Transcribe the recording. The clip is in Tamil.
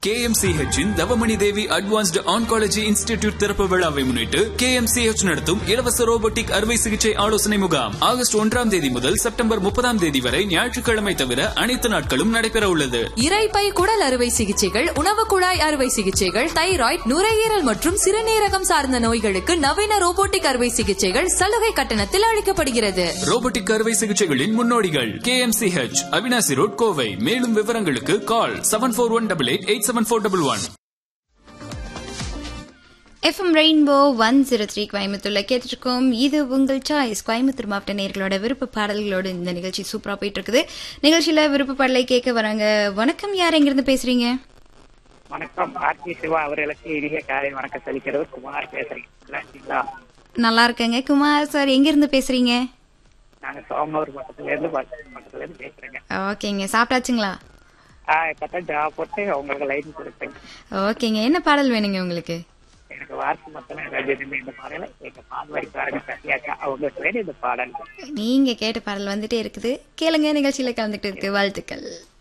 KMCH இன் Thavamani Devi advanced oncology institute திறப்பு விழாவை முன்னிட்டு KMCH நடத்தும் இலவச ரோபோட்டிக் அறுவை சிகிச்சை ஆலோசனை முகாம் ஆகஸ்ட் ஒன்றாம் தேதி முதல் செப்டம்பர் முப்பதாம் தேதி வரை ஞாயிற்றுக்கிழமை தவிர அனைத்து நாட்களும் நடைபெற உள்ளது இரைப்பை குடல் அறுவை சிகிச்சைகள் உணவு குழாய் அறுவை சிகிச்சைகள் தைராய்டு நுரையீரல் மற்றும் சிறுநீரகம் சார்ந்த நோய்களுக்கு நவீன ரோபோட்டிக் அறுவை சிகிச்சைகள் சலுகை கட்டணத்தில் அளிக்கப்படுகிறது ரோபோட்டிக் அறுவை சிகிச்சைகளின் முன்னோடிகள் KMCH அவினாசி ரோட் கோவை மேலும் விவரங்களுக்கு call seven four one double eight eight seven four double one FM rainbow one zero three கோயம்புத்தூர்ல கேட்டிருக்கோம் இது உங்கள் சாய்ஸ் கோயம்புத்தூர் மாவட்ட நேர்களோட விருப்ப பாடல்களோடு இந்த நிகழ்ச்சி சூப்பரா போயிட்டு இருக்குது நிகழ்ச்சியில விருப்ப பாடலை கேட்க வராங்க வணக்கம் யார் எங்கிருந்து பேசுறீங்க வணக்கம் ஆர்த்தி சிவா அவர்களுக்கு இனிய காலை வணக்கம் செலுக்கிறது குமார் பேசுறேன் நல்லா இருக்கீங்களா? நல்லா இருக்கேங்க குமார் சார் எங்கிருந்து பேசுறீங்க நாங்க சோமனூர் பக்கத்துல இருந்து பஸ் பக்கத்துல இருந்து பேசுறேங்க ஓகேங்க சாப்பிட்டாச்சுங்களா ஆஹ் இப்பதான் ஜாப் போட்டு உங்களுக்கு லைன் கொடுத்தேங்க ஓகேங்க என்ன பாடல் வேணுங்க உங்களுக்கு எனக்கு வார்த்தை மொத்தம் ரஜினி இந்த பாடல எங்க பால்வாடிக்காரங்க சத்யாக்கா அவங்களுக்கு வேணும் இந்த பாடல் நீங்க கேட்ட பாடல் வந்துட்டே இருக்குது கேளுங்க நிகழ்ச்சியில கலந்துட்டு இருக்கு வாழ்த்துக்கள்